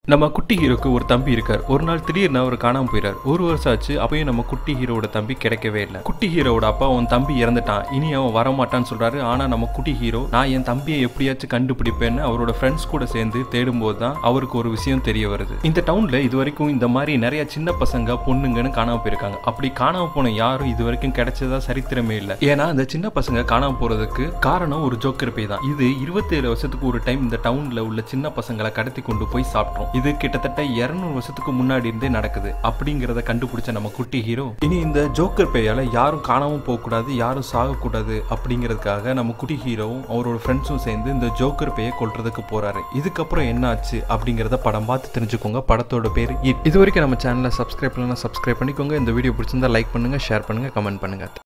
நம்ம குட்டி ஹீரோக்கு ஒரு தம்பி இருக்கார் ஒரு நாள் திடீர்னு அவர் காணாம போயிறார் ஒரு வருஷம் ஆச்சு அப்பயும் நம்ம குட்டி ஹீரோவோட தம்பி கிடைக்கவே இல்லை குட்டி ஹீரோவோட அப்பா உன் தம்பி இறந்துட்டான் இனி அவன் வரமாட்டான்னு சொல்றாரு ஆனா நம்ம குட்டி ஹீரோ நான் என் தம்பியை எப்படியாச்சும் கண்டுபிடிப்பேன்னு அவரோட ஃப்ரெண்ட்ஸ் கூட சேர்ந்து தேடும்போது தான் அவருக்கு ஒரு விஷயம் தெரிய வருது இந்த டவுன்ல இது வரைக்கும் இந்த மாதிரி நிறைய சின்ன பசங்க பொண்ணுங்கன்னு காணாம போயிருக்காங்க அப்படி காணாம போன யாரும் இது வரைக்கும் கிடைச்சதா சரித்திரமே இல்லை ஏன்னா இந்த சின்ன பசங்க காணாம போறதுக்கு காரணம் ஒரு ஜோக்கர் பே தான் இது இருபத்தேழு வருஷத்துக்கு ஒரு டைம் இந்த டவுன்ல உள்ள சின்ன பசங்களை கடத்தி கொண்டு போய் சாப்பிட்றோம் இது கிட்டத்தட்ட இருநூறு வருஷத்துக்கு முன்னாடி இருந்தே நடக்குது அப்படிங்கறத கண்டுபிடிச்ச நம்ம குட்டி ஹீரோ இனி இந்த ஜோக்கர் பேயால யாரும் காணாம போக கூடாது யாரும் சாகக்கூடாது அப்படிங்கிறதுக்காக நம்ம குட்டி ஹீரோவும் அவரோட ஃப்ரெண்ட்ஸும் சேர்ந்து இந்த ஜோக்கர் பேயை கொல்றதுக்கு போறாரு இதுக்கப்புறம் என்ன ஆச்சு அப்படிங்கறத படம் பார்த்து தெரிஞ்சுக்கோங்க படத்தோட பேர் இது வரைக்கும் நம்ம சேனலை சப்ஸ்கிரைப் பண்ணலாம் சப்ஸ்கிரைப் பண்ணிக்கோங்க இந்த வீடியோ பிடிச்சிருந்தா லைக் பண்ணுங்க ஷேர் பண்ணுங்க கமெண்ட் பண்ணுங்க